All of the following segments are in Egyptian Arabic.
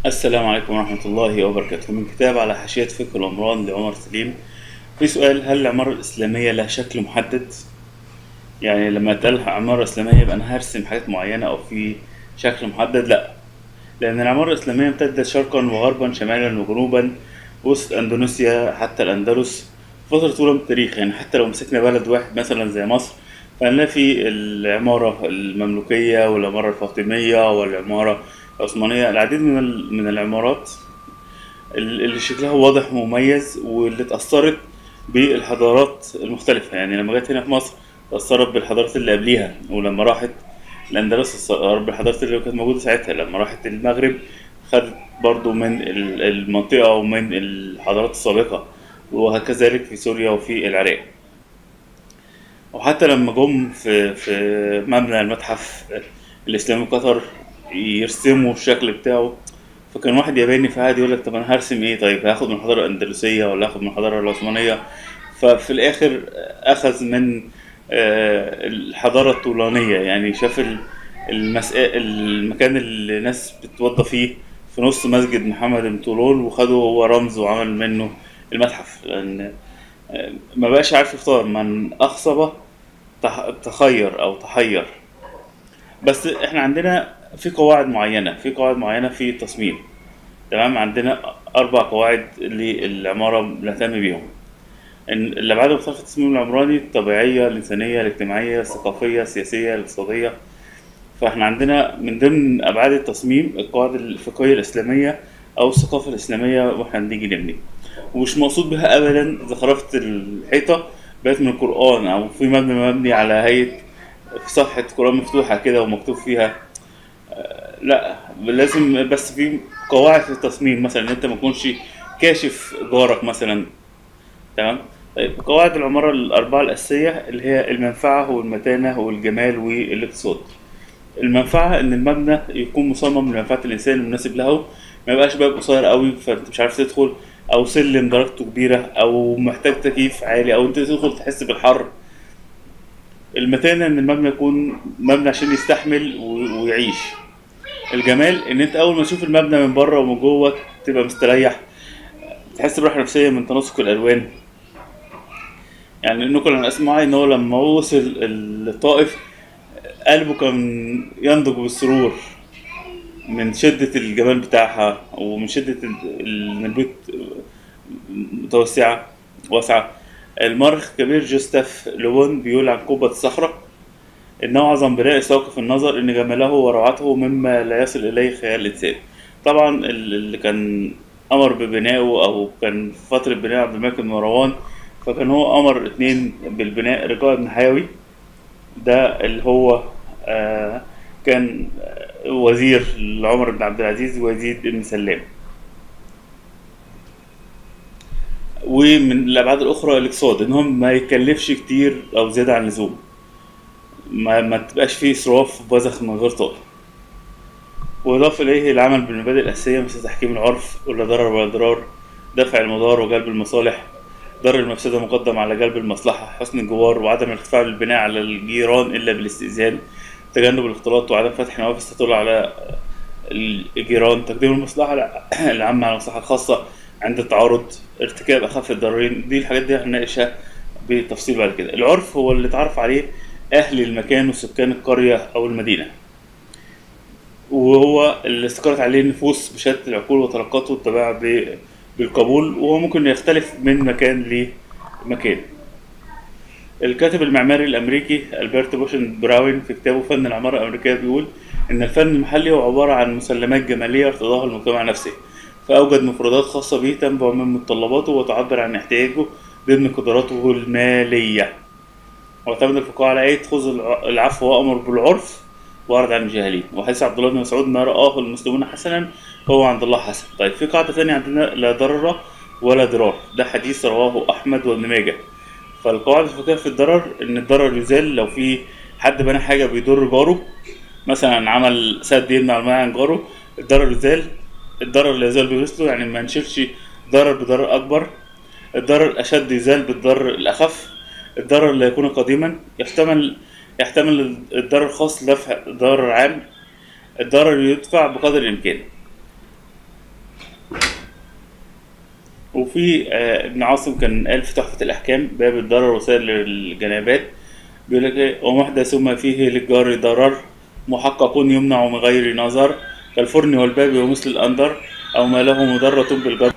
السلام عليكم ورحمة الله وبركاته من كتاب على حاشية فقه العمران لعمر سليم في سؤال هل العمارة الإسلامية لها شكل محدد؟ يعني لما اتقال عمارة إسلامية يبقى أنا هرسم حاجات معينة أو في شكل محدد؟ لأ لأن العمارة الإسلامية امتدت شرقا وغربا شمالا وجنوبا وسط أندونيسيا حتى الأندلس فترة طويلة من التاريخ يعني حتى لو مسكنا بلد واحد مثلا زي مصر فهنلاقي في العمارة المملوكية والعمارة الفاطمية والعمارة العثمانية العديد من ال- من العمارات ال- اللي شكلها واضح ومميز واللي اتأثرت بالحضارات المختلفة يعني لما جت هنا في مصر اتأثرت بالحضارات اللي قبليها ولما راحت الأندلس اتأثرت بالحضارات اللي كانت موجودة ساعتها لما راحت المغرب خدت برضو من ال- المنطقة ومن الحضارات السابقة وهكذلك في سوريا وفي العراق وحتى لما جم في في مبنى المتحف الإسلامي في قطر يرسموا الشكل بتاعه فكان واحد ياباني فقعد يقول لك طب انا هرسم ايه طيب هاخد من الحضاره الاندلسيه ولا هاخد من الحضاره العثمانيه ففي الاخر اخذ من آه، الحضاره الطولانيه يعني شاف ال- المسا... المكان اللي الناس بتوضى فيه في نص مسجد محمد بن طولون وخده هو رمز وعمل منه المتحف لان آه، ما بقاش عارف يختار من اخصب تح- تخير او تحير بس احنا عندنا في قواعد معينة في قواعد معينة في التصميم تمام عندنا أربع قواعد للعمارة بنهتم بيهم إن الأبعاد المختلفة في التصميم العمراني الطبيعية الإنسانية الاجتماعية الثقافية السياسية الاقتصادية فاحنا عندنا من ضمن أبعاد التصميم القواعد الفقهية الإسلامية أو الثقافة الإسلامية واحنا بنيجي نبني ومش مقصود بها أبدا زخرفة الحيطة بقت من القرآن أو في مبنى مبني على هيئة في صفحة قرآن مفتوحة كده ومكتوب فيها لا لازم بس في قواعد في التصميم مثلا ان انت ما تكونش كاشف جارك مثلا تمام طيب قواعد العمارة الأربعة الأساسية اللي هي المنفعة والمتانة والجمال والاقتصاد المنفعة إن المبنى يكون مصمم لمنفعة الإنسان المناسب له ما يبقاش باب قصير قوي فأنت مش عارف تدخل أو سلم درجته كبيرة أو محتاج تكييف عالي أو أنت تدخل تحس بالحر المتانة إن المبنى يكون مبنى عشان يستحمل و- ويعيش الجمال ان انت اول ما تشوف المبنى من بره ومن جوه تبقى مستريح تحس براحه نفسيه من تناسق الالوان يعني انه كنا اسمع ان هو لما وصل الطائف قلبه كان ينضج بالسرور من شدة الجمال بتاعها ومن شدة ال- ال- ان البيوت متوسعة واسعة المؤرخ الكبير جوستاف لوون بيقول عن قبة الصخرة إنه أعظم بناء يستوقف النظر إن جماله وروعته مما لا يصل إليه خيال الإنسان. طبعا ال- اللي كان أمر ببنائه أو كان في فترة بناء عبد الملك بن مروان فكان هو أمر اتنين بالبناء رجاء بن حيوي ده اللي هو آه كان آه، وزير لعمر بن عبد العزيز ويزيد بن سلام. ومن الأبعاد الأخرى الاقتصاد إنهم ما يكلفش كتير أو زيادة عن اللزوم. ما, ما تبقاش فيه إسراف وبذخ من غير طاقة وإضاف إليه العمل بالمبادئ الأساسية مثل تحكيم العرف ولا ضرر ولا ضرار دفع المضار وجلب المصالح ضرر المفسدة مقدم على جلب المصلحة حسن الجوار وعدم الارتفاع بالبناء على الجيران إلا بالاستئذان تجنب الاختلاط وعدم فتح نوافذ تطل على الجيران تقديم المصلحة العامة على المصلحة الخاصة عند التعارض ارتكاب أخف الضررين دي الحاجات دي هنناقشها بالتفصيل بعد كده العرف هو اللي اتعرف عليه أهل المكان وسكان القرية أو المدينة وهو اللي استقرت عليه النفوس بشتى العقول وتلقته الطبيعة ب- بالقبول وهو ممكن يختلف من مكان لمكان الكاتب المعماري الأمريكي ألبرت بوشن براون في كتابه فن العمارة الأمريكية بيقول إن الفن المحلي هو عبارة عن مسلمات جمالية ارتضاها المجتمع نفسه فأوجد مفردات خاصة به تنبع من متطلباته وتعبر عن احتياجه ضمن قدراته المالية واعتمد الفقهاء على آية خذ الع- العفو وأمر بالعرف وأعرض عن الجاهلين وحديث عبد الله بن مسعود ما رآه المسلمون حسنا فهو عند الله حسن طيب في قاعدة ثانية عندنا لا ضرر ولا ضرار ده حديث رواه أحمد وابن ماجه فالقواعد الفقهية في الضرر إن الضرر يزال لو في حد بنى حاجة بيضر جاره مثلا عمل سد يمنع الماء عن جاره الضرر يزال الضرر لا يزال بمثله يعني ما نشيلش ضرر بضرر أكبر الضرر الأشد يزال بالضرر الأخف الضرر لا يكون قديما يحتمل يحتمل الضرر الخاص لدفع ضرر عام الضرر يدفع بقدر الإمكان وفي آه، ابن عاصم كان قال في تحفة الأحكام باب الضرر وسائل الجنابات بيقول لك إيه ومحدث ما فيه للجار ضرر محقق يمنع من غير نظر كالفرن والباب ومثل الأندر أو ما له مضرة بالجر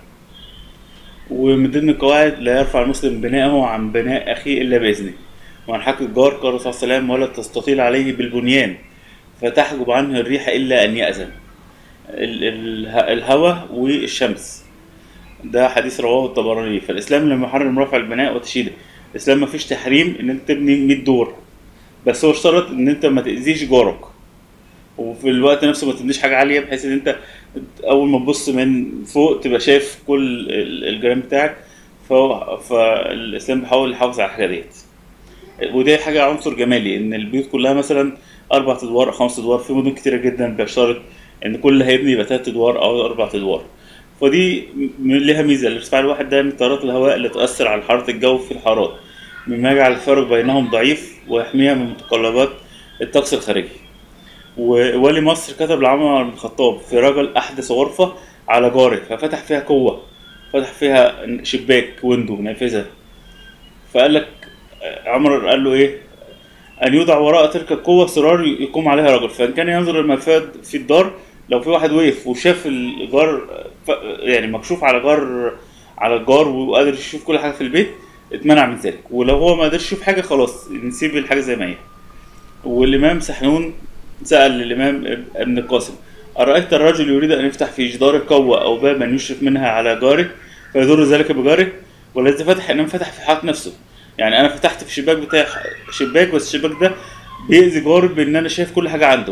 ومن ضمن القواعد لا يرفع المسلم بناءه عن بناء أخيه إلا بإذنه وعن حق الجار قال الرسول صلى الله عليه وسلم ولا تستطيل عليه بالبنيان فتحجب عنه الريح إلا أن يأذن ال- ال- الهوى والشمس ده حديث رواه الطبراني فالاسلام لم يحرم رفع البناء وتشييده الاسلام ما فيش تحريم ان انت تبني 100 دور بس هو اشترط ان انت ما تاذيش جارك وفي الوقت نفسه ما تبنيش حاجه عاليه بحيث ان انت اول ما تبص من فوق تبقى شايف كل ال- الجيران بتاعك فهو فالاسلام بيحاول يحافظ على الحاجه ديت ودي حاجه عنصر جمالي ان البيوت كلها مثلا اربع ادوار او خمس ادوار في مدن كتيره جدا بيشترط ان كل اللي هيبني يبقى تلات ادوار او اربع ادوار فدي م- ليها ميزه الارتفاع الواحد ده من تيارات الهواء اللي تؤثر على حراره الجو في الحارات مما يجعل الفرق بينهم ضعيف ويحميها من متقلبات الطقس الخارجي وولي مصر كتب لعمر بن الخطاب في رجل احدث غرفه على جاره ففتح فيها قوه فتح فيها شباك ويندو نافذه فقال لك عمر قال له ايه ان يوضع وراء تلك القوه سرار يقوم عليها رجل فان كان ينظر المفاد في الدار لو في واحد وقف وشاف الجار ف- يعني مكشوف على جار على الجار وقادر يشوف كل حاجه في البيت اتمنع من ذلك ولو هو ما قدرش يشوف حاجه خلاص نسيب الحاجه زي ما هي والامام سحنون سال الامام ابن القاسم ارايت الرجل يريد ان يفتح في جدار قوه او بابا يشرف منها على جاره فيضر ذلك بجاره والذي فتح انما فتح في حق نفسه يعني انا فتحت في الشباك بتاعي شباك بس الشباك ده بيأذي جاري بان انا شايف كل حاجه عنده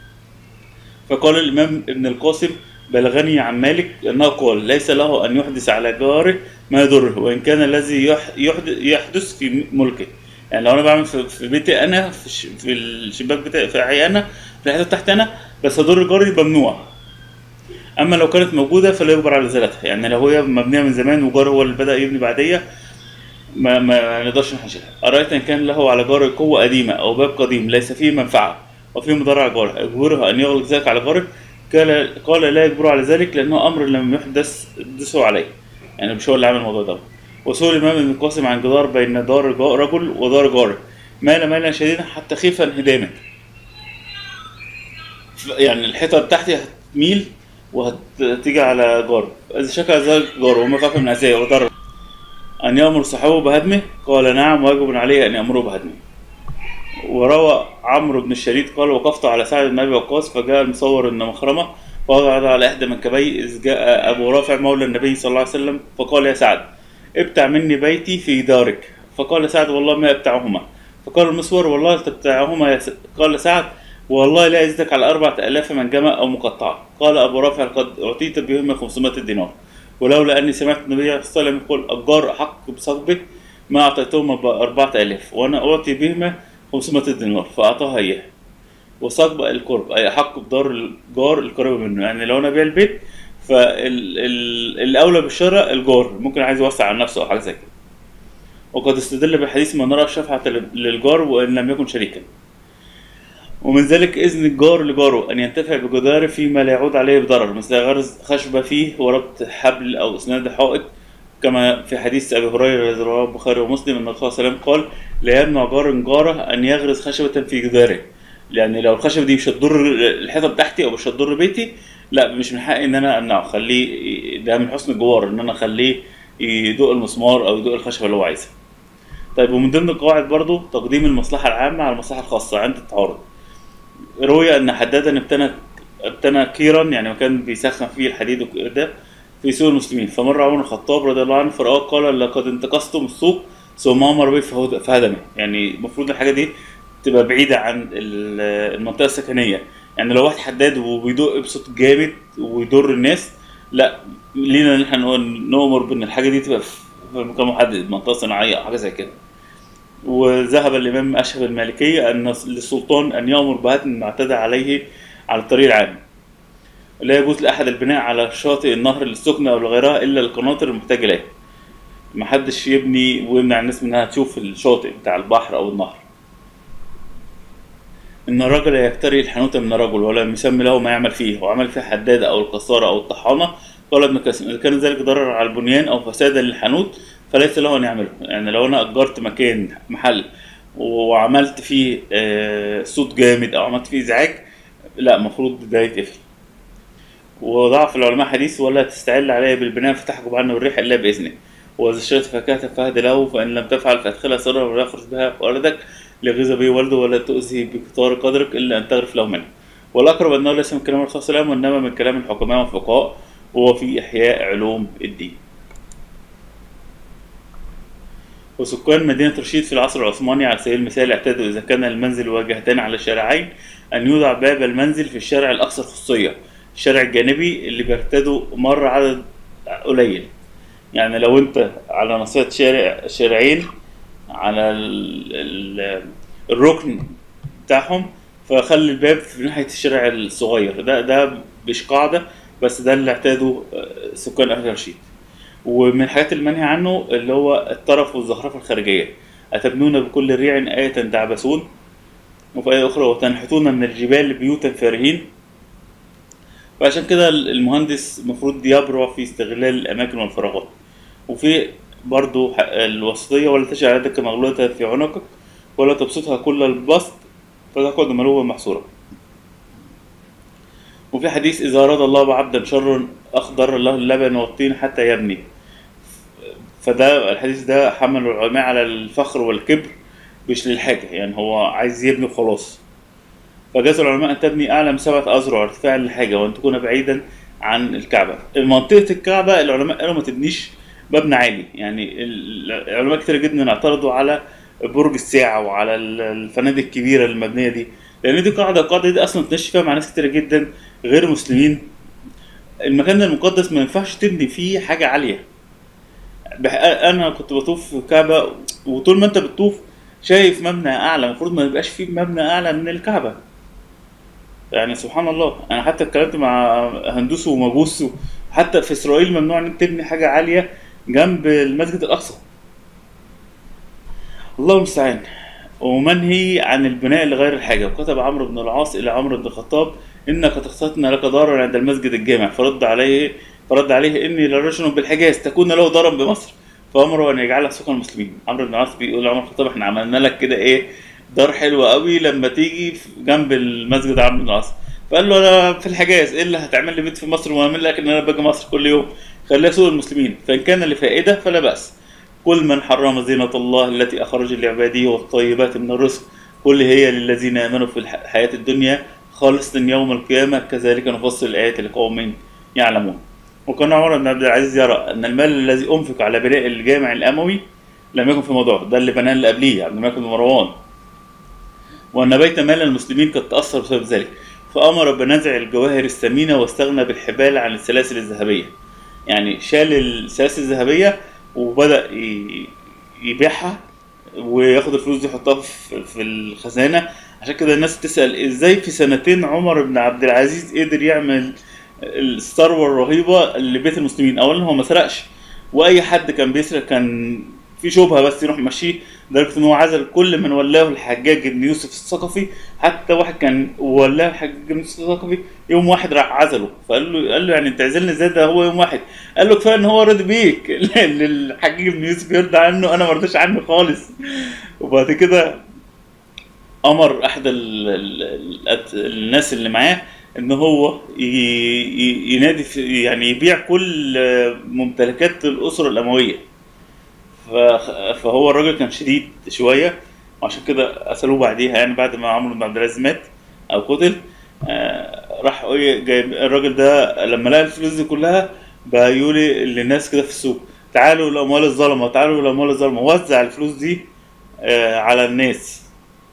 فقال الإمام ابن القاسم بلغني عن مالك أنه قال ليس له أن يحدث على جاره ما يضره وإن كان الذي يح- يحدث, يحدث في ملكه يعني لو أنا بعمل في في بيتي أنا في, الش- في الشباك بتاعي في حي أنا في الحتة بتاعتي أنا بس هضر جاري ممنوع أما لو كانت موجودة فلا يجبر على إزالتها يعني لو هي مبنية من زمان وجار هو اللي بدأ يبني بعدية ما ما نقدرش نحشرها أرأيت إن كان له على جاره قوة قديمة أو باب قديم ليس فيه منفعة وفيه مضرة على جاره يجبره أن يغلق ذلك على جاره قال قال لا يجبره على ذلك لأنه أمر لم يحدث حدثه عليه يعني مش هو اللي عمل الموضوع ده وسئل الإمام ابن القاسم عن جدار بين دار جا- رجل ودار جاره مال مالا شديدا حتى خيف انهدامه ف- يعني الحيطة بتاعتي هتميل وهتيجي على جاره إذا شكى ذلك جاره وما خاف من أذاه وضرر أن يأمر صاحبه بهدمه قال نعم واجب عليه أن يأمره بهدمه وروى عمرو بن الشريد قال وقفت على سعد بن ابي وقاص فجاء المصور ان مخرمه فوضع على احدى منكبيه اذ جاء ابو رافع مولى النبي صلى الله عليه وسلم فقال يا سعد ابتع مني بيتي في دارك فقال سعد والله ما ابتعهما فقال المصور والله تبتعهما يا س... قال سعد والله لا يزيدك على أربعة آلاف منجمة أو مقطعة قال أبو رافع قد أعطيت بهما 500 دينار ولولا أني سمعت النبي صلى الله عليه وسلم يقول الجار أحق بصحبه ما أعطيتهما بأربعة آلاف وأنا أعطي بهما 500 دينار فأعطاها إياه وصاحب القرب أي أحق بدار الجار القريب منه يعني لو أنا بيع البيت فالأولى بالشراء الجار ممكن عايز يوسع عن نفسه أو حاجة زي كده وقد استدل بحديث من رأى الشفعة للجار وإن لم يكن شريكا ومن ذلك إذن الجار لجاره أن ينتفع بجداره فيما لا يعود عليه بضرر مثل غرز خشبة فيه وربط حبل أو إسناد حائط كما في حديث أبي هريرة الذي رواه البخاري ومسلم أن الرسول صلى الله عليه وسلم قال لا يمنع جار جاره أن يغرز خشبة في جداره يعني لو الخشبة دي مش هتضر الحيطة بتاعتي أو مش هتضر بيتي لا مش من حقي إن أنا أمنعه خليه ده من حسن الجوار إن أنا أخليه يدق المسمار أو يدق الخشبة اللي هو عايزها طيب ومن ضمن القواعد برضو تقديم المصلحة العامة على المصلحة الخاصة عند التعارض روي أن حدادا ابتنى ابتنى كيرا يعني مكان بيسخن فيه الحديد وكده في سوق المسلمين فمر عمر الخطاب رضي الله عنه فرآه قال لقد انتقصتم السوق ثم امر به فهد- فهدمه يعني المفروض الحاجه دي تبقى بعيده عن ال- المنطقه السكنيه يعني لو واحد حداد وبيدق بصوت جامد ويضر الناس لا لينا ان احنا نقول- نؤمر بان الحاجه دي تبقى في في مكان محدد منطقه صناعيه او حاجه زي كده وذهب الامام اشهب المالكيه ان للسلطان ان يامر بهدم ما اعتدى عليه على الطريق العام لا يجوز لأحد البناء على شاطئ النهر للسكنة أو لغيرها إلا القناطر المحتاجة إليه محدش يبني ويمنع الناس من إنها تشوف الشاطئ بتاع البحر أو النهر إن الرجل لا يكتري الحنوتة من الرجل ولا يسمي له ما يعمل فيه وعمل فيه حدادة أو القصارة أو الطحانة قال ابن قاسم إذا كان ذلك ضرر على البنيان أو فسادا للحانوت فليس له أن يعمله يعني لو أنا أجرت مكان محل وعملت فيه آه، صوت جامد أو عملت فيه إزعاج لا المفروض ده يتقفل وضعف العلماء حديث ولا تستعل عليه بالبناء فتحجب عنه الريح إلا بإذنه وإذا اشتريت فاكهة فهد له فإن لم تفعل فأدخلها سرا ولا يخرج بها ولدك ليغيظ به والده ولا تؤذي بكتار قدرك إلا أن تغرف له منه والأقرب أنه ليس من كلام الرسول صلى الله عليه وسلم وإنما من كلام الحكماء والفقهاء وهو في إحياء علوم الدين وسكان مدينة رشيد في العصر العثماني على سبيل المثال اعتادوا إذا كان المنزل واجهتان على الشارعين أن يوضع باب المنزل في الشارع الأكثر خصوصية الشارع الجانبي اللي بيرتدوا مرة عدد قليل يعني لو أنت على نصيحة شارع شارعين على ال ال الركن بتاعهم فخلي الباب في ناحية الشارع الصغير ده ده مش قاعدة بس ده اللي اعتاده آه، سكان أهل رشيد ومن الحاجات المنهي عنه اللي هو الطرف والزخرفة الخارجية أتبنون بكل ريع آية تعبثون وفي آية أخرى وتنحتون من الجبال بيوتا فارهين وعشان كده المهندس المفروض يبرع في استغلال الأماكن والفراغات وفي برضو ح- الوسطية ولا تجعل يدك مغلولة في عنقك ولا تبسطها كل البسط فتقعد ملوما محصورا وفي حديث إذا أراد الله بعبدا شرا أخضر له اللبن والطين حتى يبني فده الحديث ده حمل العلماء على الفخر والكبر مش للحاجة يعني هو عايز يبني وخلاص فجاز العلماء أن تبني أعلى من سبعة أذرع ارتفاعا للحاجة وأن تكون بعيدا عن الكعبة منطقة الكعبة العلماء قالوا ما تبنيش مبنى عالي يعني ال- العلماء كتير جدا اعترضوا على برج الساعة وعلى ال- الفنادق الكبيرة المبنية دي لأن دي قاعدة القاعدة دي أصلا تمشي فيها مع ناس كتير جدا غير مسلمين المكان المقدس ما ينفعش تبني فيه حاجة عالية بح- انا كنت بطوف في الكعبه وطول ما انت بتطوف شايف مبنى اعلى المفروض ما يبقاش فيه مبنى اعلى من الكعبه يعني سبحان الله انا حتى اتكلمت مع هندوس ومجوس حتى في اسرائيل ممنوع ان انت تبني حاجه عاليه جنب المسجد الاقصى الله المستعان ومنهي عن البناء لغير الحاجه وكتب عمرو بن العاص الى عمرو بن الخطاب انك تقصدنا لك ضررا عند المسجد الجامع فرد عليه فرد عليه اني لرجل بالحجاز تكون له ضرا بمصر فامره ان يجعلها سكن المسلمين عمرو بن العاص بيقول لعمر الخطاب احنا عملنا لك كده ايه دار حلوه قوي لما تيجي في- جنب المسجد عمرو بن العاص فقال له انا في الحجاز ايه اللي هتعمل لي بيت في مصر واعمل لك ان انا باجي مصر كل يوم خليها سوق المسلمين فان كان لفائده فلا باس كل من حرم زينة الله التي أخرج لعباده والطيبات من الرزق كل هي للذين آمنوا في الح- الحياة الدنيا خالصة يوم القيامة كذلك نفصل الآيات لقوم يعلمون وكان عمر بن عبد العزيز يرى أن المال الذي أنفق على بناء الجامع الأموي لم يكن في موضوع ده اللي بناه اللي قبليه عبد الملك بن مروان وأن بيت مال المسلمين قد تأثر بسبب ذلك فأمر بنزع الجواهر الثمينة واستغنى بالحبال عن السلاسل الذهبية يعني شال السلاسل الذهبية وبدأ ي- يبيعها وياخد الفلوس دي يحطها في في الخزانة عشان كده الناس تسأل ازاي في سنتين عمر بن عبد العزيز قدر يعمل الثروة الرهيبة لبيت المسلمين أولا هو ما سرقش وأي حد كان بيسرق كان في شبهة بس يروح ماشيه لدرجة إن هو عزل كل من ولاه الحجاج بن يوسف الثقفي حتى واحد كان ولاه الحجاج بن يوسف الثقفي يوم واحد راح عزله فقال له قال له يعني انت عزلني ازاي ده هو يوم واحد قال له كفايه ان هو راضي بيك اللي الحجاج بن يوسف يرضى عنه انا ما رضيش عنه خالص وبعد كده امر احد ال ال ال الناس اللي معاه ان هو ي- ي- ينادي في يعني يبيع كل ممتلكات الاسره الامويه ف- فهو الراجل كان شديد شويه وعشان كده قتلوه بعديها يعني بعد ما عمرو بن عبد العزيز مات او قتل آه، راح ايه جايب الراجل ده لما لقى الفلوس دي كلها بقى يقول للناس كده في السوق تعالوا الاموال الظلمه تعالوا الاموال الظلمه وزع الفلوس دي آه، على الناس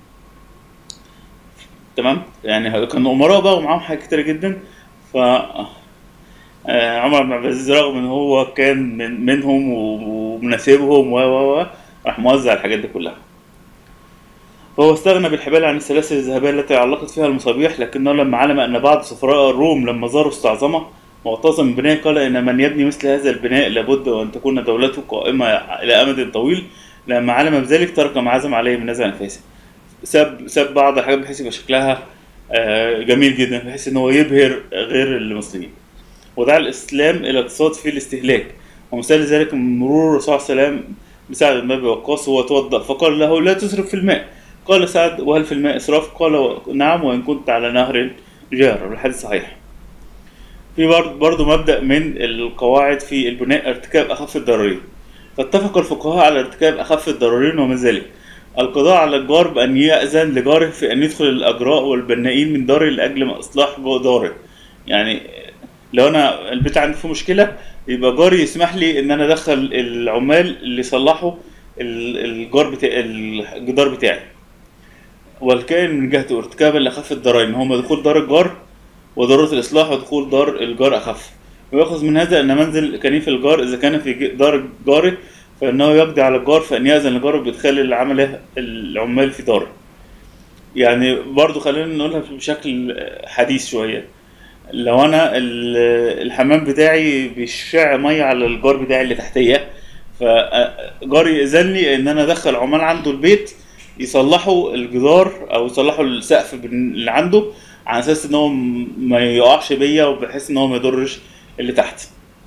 تمام يعني كانوا امراء بقى ومعاهم حاجات كتير جدا ف آه، عمر بن عبد العزيز رغم ان هو كان من منهم و- ومناسبهم و و و راح موزع الحاجات دي كلها فهو استغنى بالحبال عن السلاسل الذهبية التي علقت فيها المصابيح لكنه لما علم أن بعض سفراء الروم لما زاروا استعظمه واعتصم ببناء قال إن من يبني مثل هذا البناء لابد وأن تكون دولته قائمة إلى أمد طويل لما علم بذلك ترك ما عزم عليه من نزع نفاسه ساب ساب بعض الحاجات بحيث يبقى شكلها آه، جميل جدا بحيث ان هو يبهر غير المسلمين ودعا الإسلام إلى الاقتصاد في الاستهلاك ومثال ذلك مرور الرسول صلى الله عليه وسلم بسعد بن أبي وقاص وهو توضأ فقال له لا تسرف في الماء قال سعد وهل في الماء إسراف قال نعم وإن كنت على نهر جار الحديث صحيح في برض- برضو مبدأ من القواعد في البناء ارتكاب أخف الضررين فاتفق الفقهاء على ارتكاب أخف الضررين ومن ذلك القضاء على الجار بأن يأذن لجاره في أن يدخل الأجراء والبنائين من داره لأجل إصلاح داره يعني لو أنا البيت عندي فيه مشكلة يبقى جاري يسمح لي إن أنا أدخل العمال اللي يصلحوا ال- الجار بتاع الجدار بتاعي والكائن من جهته ارتكابا لأخف الضررين هما دخول دار الجار وضرورة الإصلاح ودخول دار الجار أخف ويأخذ من هذا أن منزل كنيف الجار إذا كان في ج- دار جاره فإنه يقضي على الجار فإن يأذن لجاره بإدخال العمل العمال في داره يعني برضو خلينا نقولها بشكل حديث شوية لو أنا ال- الحمام بتاعي بيشع مية على الجار بتاعي اللي تحتيه فجاري يأذن لي إن أنا أدخل عمال عنده البيت يصلحوا الجدار أو يصلحوا السقف بن- اللي عنده على أساس إن هو م- ما يقعش بيا وبحيث إن هو ما يضرش اللي تحت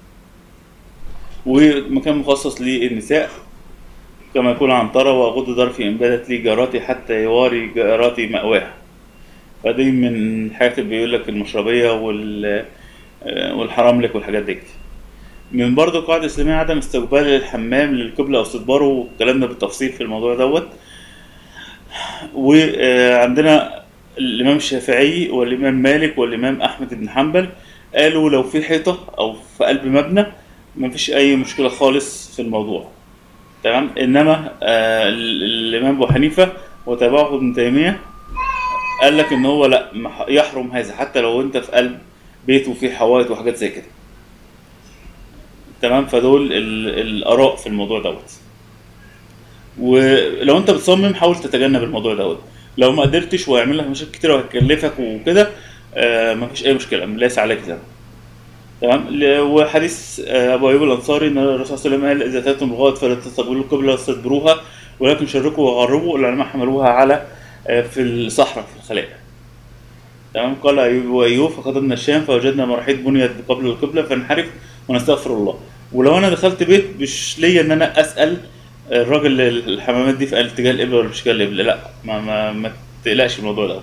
ومكان مخصص للنساء كما يكون عنترة وغض ظرفي إن بدت لي جاراتي حتى يواري جاراتي مأواها فدي من الحاجات اللي بيقول لك المشربية وال آه، والحرام لك والحاجات دي من برضه القاعدة الإسلامية عدم استقبال الحمام للقبلة أو استدباره والكلام ده بالتفصيل في الموضوع دوت وعندنا الإمام الشافعي والإمام مالك والإمام أحمد بن حنبل قالوا لو في حيطة أو في قلب مبنى مفيش أي مشكلة خالص في الموضوع تمام إنما آه ال- الإمام أبو حنيفة وتابعه ابن تيمية قال لك إن هو لا مح- يحرم هذا حتى لو أنت في قلب بيت وفيه حوائط وحاجات زي كده تمام فدول ال- الآراء في الموضوع دوت ولو انت بتصمم حاول تتجنب الموضوع دوت لو ما قدرتش ويعمل لك مشاكل كتير وهيكلفك وكده آه مفيش اي مشكله ليس عليك ذنب تمام ل- وحديث آه ابو ايوب الانصاري ان الرسول صلى الله عليه وسلم قال اذا اتيتم الغائط فلا تستقبلوا القبله واستدبروها ولكن شركوا وغربوا العلماء حملوها على آه في الصحراء في الخلاء تمام قال ايوب وايوب فقدمنا الشام فوجدنا مراحيض بنيت قبل القبله فنحرف ونستغفر الله ولو انا دخلت بيت مش ليا ان انا اسال الراجل الحمامات دي في اتجاه القبله ولا مش اتجاه القبله لا ما ما ما تقلقش من الموضوع ده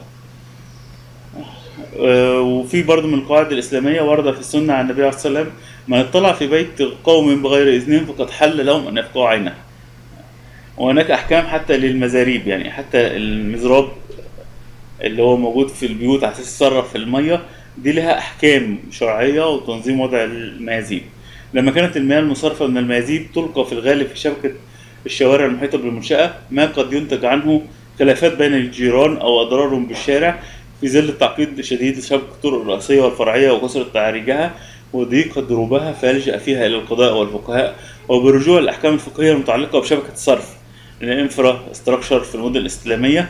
آه، وفي برضه من القواعد الإسلامية ورد في السنة عن النبي عليه الصلاة والسلام من اطلع في بيت قوم بغير إذنهم فقد حل لهم أن يفقعوا عينه وهناك أحكام حتى للمزاريب يعني حتى المزراب اللي هو موجود في البيوت على أساس يصرف المية دي لها أحكام شرعية وتنظيم وضع الميازيب لما كانت المياه المصرفة من الميازيب تلقى في الغالب في شبكة الشوارع المحيطة بالمنشأة ما قد ينتج عنه خلافات بين الجيران أو أضرارهم بالشارع في ظل التعقيد شديد لشبكة الطرق الرئيسية والفرعية وكثرة تعريجها وضيق دروبها فيلجأ فيها إلى القضاء والفقهاء وبرجوع الأحكام الفقهية المتعلقة بشبكة الصرف الانفرا ستراكشر في المدن الإسلامية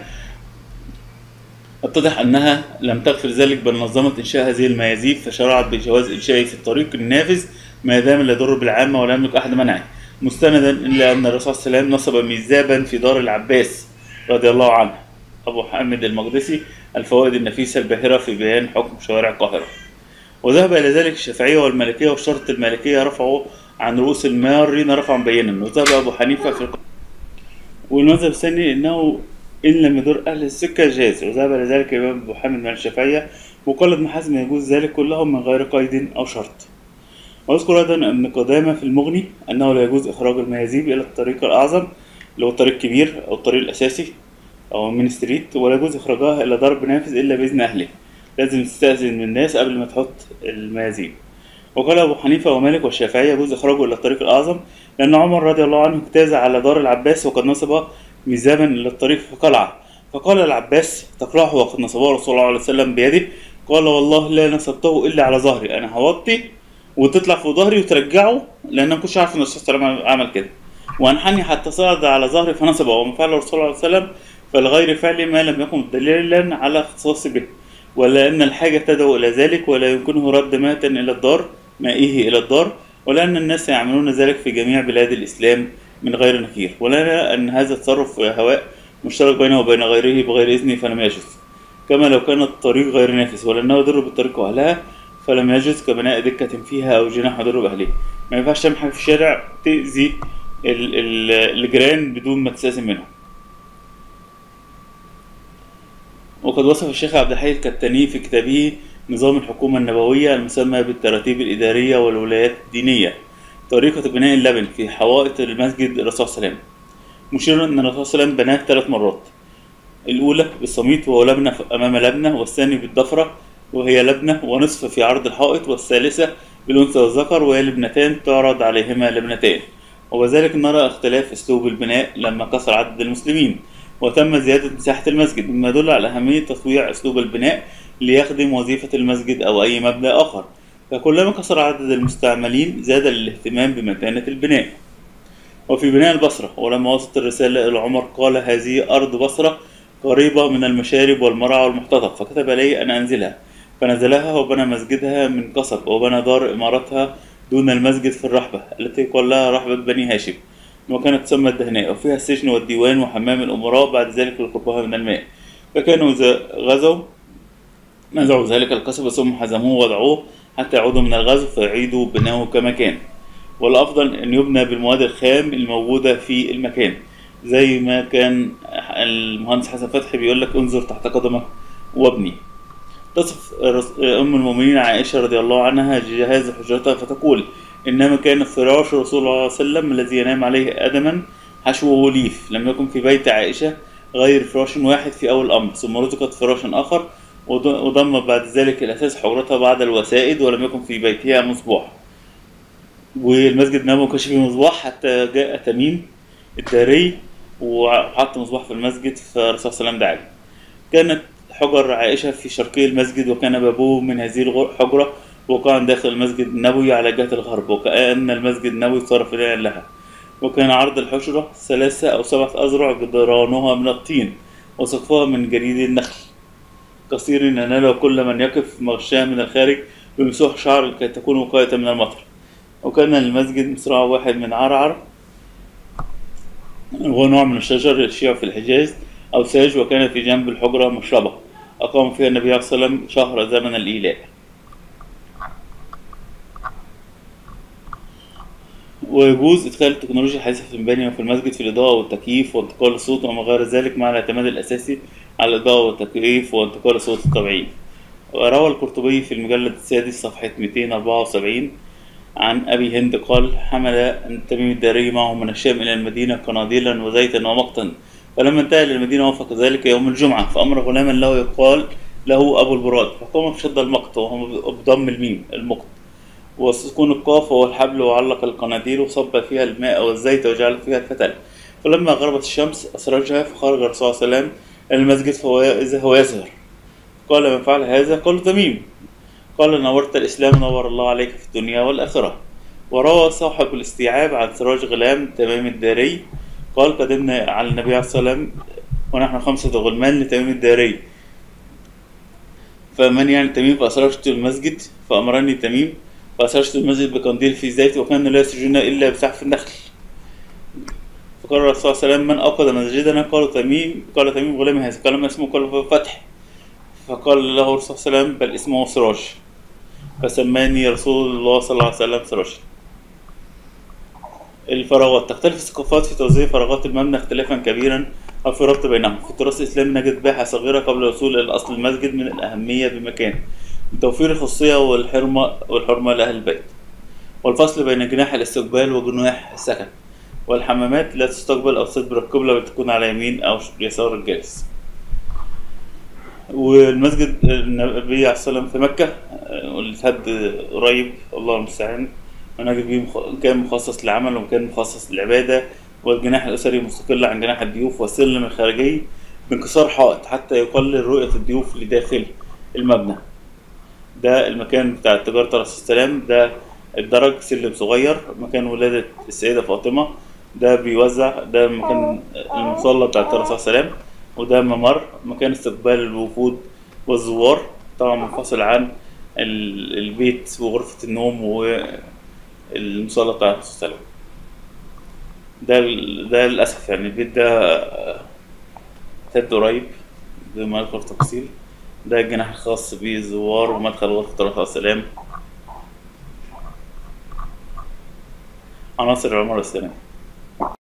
اتضح أنها لم تغفر ذلك بل نظمت إنشاء هذه الميازيب فشرعت بجواز إنشائه في الطريق النافذ ما دام لا يضر بالعامة ولا يملك أحد منعه مستندا إلى أن الرسول صلى الله عليه وسلم نصب ميزابا في دار العباس رضي الله عنه أبو حامد المقدسي الفوائد النفيسة الباهرة في بيان حكم شوارع القاهرة وذهب إلى ذلك الشافعية والمالكية والشرط المالكية رفعوا عن رؤوس المارين رفعا بينا وذهب أبو حنيفة في الق... والمذهب الثاني أنه إن لم يضر أهل السكة جاز وذهب إلى ذلك الإمام أبو حامد من الشافعية وقال ابن حزم يجوز ذلك كلهم من غير قيد أو شرط واذكر ايضا ان قدامى في المغني انه لا يجوز اخراج الميازيب الى الطريق الاعظم اللي هو الطريق الكبير او الطريق الاساسي او المين ستريت ولا يجوز اخراجها الى ضرب نافذ الا باذن اهله لازم تستاذن من الناس قبل ما تحط الميازيب وقال ابو حنيفه ومالك والشافعيه يجوز اخراجه الى الطريق الاعظم لان عمر رضي الله عنه اجتاز على دار العباس وقد نصب ميزابا الى الطريق في قلعه فقال العباس تقرعه وقد نصبه رسول الله عليه وسلم بيده قال والله لا نصبته الا على ظهري انا هوطي وتطلع فوق ظهري وترجعه لان ما كنتش عارف ان الرسول صلى الله عليه وسلم عمل كده وانحني حتى صعد على ظهري فنصبه وما فعل الرسول صلى الله عليه وسلم فالغير فعل ما لم يكن دليلا على اختصاص به ولا ان الحاجه تدعو الى ذلك ولا يمكنه رد ماتا الى الدار مائه الى الدار ولا ان الناس يعملون ذلك في جميع بلاد الاسلام من غير نكير ولا نرى ان هذا التصرف هواء مشترك بينه وبين غيره بغير اذنه فلم يجوز كما لو كان الطريق غير نافذ ولانه يضر بالطريق واهلها فلم يجوز كبناء دكة فيها أو جناح يضر بأهله ما ينفعش تعمل حاجة في الشارع تأذي ال- ال- الجيران بدون ما تستأذن منهم وقد وصف الشيخ عبد الحي الكتاني في كتابه نظام الحكومة النبوية المسمى بالتراتيب الإدارية والولايات الدينية طريقة بناء اللبن في حوائط المسجد الرسول صلى الله عليه وسلم مشيرا أن الرسول صلى الله عليه وسلم بناه ثلاث مرات الأولى بالصميت وهو لبنة أمام لبنة والثاني بالضفرة وهي لبنة ونصف في عرض الحائط والثالثة بالأنثى والذكر وهي لبنتان تعرض عليهما لبنتان وبذلك نرى اختلاف أسلوب البناء لما كثر عدد المسلمين وتم زيادة مساحة المسجد مما يدل على أهمية تطويع أسلوب البناء ليخدم وظيفة المسجد أو أي مبنى آخر فكلما كثر عدد المستعملين زاد الاهتمام بمتانة البناء وفي بناء البصرة ولما وصلت الرسالة إلى عمر قال هذه أرض بصرة قريبة من المشارب والمرعى والمحتطب فكتب لي أن أنزلها فنزلها وبنى مسجدها من قصب وبنى دار إمارتها دون المسجد في الرحبة التي يقال لها رحبة بني هاشم وكانت تسمى الدهناء وفيها السجن والديوان وحمام الأمراء بعد ذلك لقربها من الماء فكانوا إذا غزوا نزعوا ذلك القصب ثم حزموه ووضعوه حتى يعودوا من الغزو فيعيدوا بناؤه كما كان والأفضل أن يبنى بالمواد الخام الموجودة في المكان زي ما كان المهندس حسن فتحي بيقول لك انظر تحت قدمك وابني تصف رس- أم المؤمنين عائشة رضي الله عنها جهاز حجرتها فتقول إنما كان فراش رسول الله صلى الله عليه وسلم الذي ينام عليه آدما حشوه ليف لم يكن في بيت عائشة غير فراش واحد في أول الأمر ثم رزقت فراشا آخر وض- وضم بعد ذلك الأساس حجرتها بعد الوسائد ولم يكن في بيتها مصباح والمسجد نبوي ما كانش فيه مصباح حتى جاء تميم الداري وحط مصباح في المسجد فالرسول صلى الله عليه وسلم دعا له. كانت حجر عائشة في شرقي المسجد وكان بابه من هذه الغر- الحجرة وكان داخل المسجد النبوي على جهة الغرب وكأن المسجد النبوي صار فداء لها وكان عرض الحجرة ثلاثة أو سبعة أذرع جدرانها من الطين وسقفها من جريد النخل قصير ينال كل من يقف مغشاه من الخارج بمسوح شعر لكي تكون وقاية من المطر وكان المسجد مصراع واحد من عرعر وهو نوع من الشجر يشيع في الحجاز أو ساج وكان في جنب الحجرة مشربة أقام فيها النبي صلى الله عليه وسلم شهر زمن الإيلاء ويجوز إدخال التكنولوجيا الحديثة في المباني وفي المسجد في الإضاءة والتكييف وانتقال الصوت وما غير ذلك مع الاعتماد الأساسي على الإضاءة والتكييف وانتقال الصوت الطبيعي وروى القرطبي في المجلد السادس صفحة 274 عن أبي هند قال حمل تميم الداري معه من الشام إلى المدينة قناديلا وزيتا ومقتا فلما انتهى إلى المدينة وافق ذلك يوم الجمعة فأمر غلاما له يقال له أبو البراد فقام بشد المقت وهو بضم الميم المقت وسكون القاف وهو الحبل وعلق القناديل وصب فيها الماء والزيت وجعل فيها الفتل فلما غربت الشمس أسرجها فخرج الرسول صلى الله عليه وسلم إلى المسجد فهو إذا هو يزهر قال من فعل هذا قال تميم قال نورت الإسلام نور الله عليك في الدنيا والآخرة وروى صاحب الاستيعاب عن سراج غلام تمام الداري قال قدمنا على النبي عليه الصلاة والسلام ونحن خمسة غلمان لتميم الداري فمن يعني تميم فأسرجت المسجد فأمرني تميم فأسرجت المسجد بقنديل في زيت وكان لا يسجدون إلا بسحف النخل فقال الرسول صلى الله عليه وسلم من أوقد مسجدنا قالوا تميم قال تميم غلام هذا قال ما اسمه قال فتح فقال له الرسول صلى الله عليه وسلم بل اسمه سراج فسماني رسول الله صلى الله عليه وسلم سراج الفراغات تختلف الثقافات في توزيع فراغات المبنى اختلافا كبيرا أو في ربط بينهم في التراث الإسلامي نجد باحة صغيرة قبل الوصول إلى أصل المسجد من الأهمية بمكان لتوفير الخصوصية والحرمة والحرمة لأهل البيت والفصل بين جناح الاستقبال وجناح السكن والحمامات لا تستقبل أو تدبر القبلة بل تكون على يمين أو يسار الجالس والمسجد النبي عليه الصلاة والسلام في مكة آه، واللي اتهد قريب الله المستعان ونجد فيه مخ- كان مخصص للعمل وكان مخصص للعبادة والجناح الأسري مستقل عن جناح الضيوف والسلم الخارجي بانكسار حائط حتى يقلل رؤية الضيوف لداخل المبنى ده المكان بتاع تجارة الرسول صلى الله عليه وسلم ده الدرج سلم صغير مكان ولادة السيدة فاطمة ده بيوزع ده مكان المصلى بتاع الرسول صلى الله عليه وسلم وده ممر مكان استقبال الوفود والزوار طبعا منفصل عن ال- البيت وغرفة النوم والمصلى بتاع الرسول صلى الله عليه وسلم ده ال- ده للأسف يعني البيت ده ابتد قريب زي ما أذكر تفاصيل ده الجناح الخاص بالزوار ومدخل غرفة الرفع والسلام عناصر العمارة الإسلامية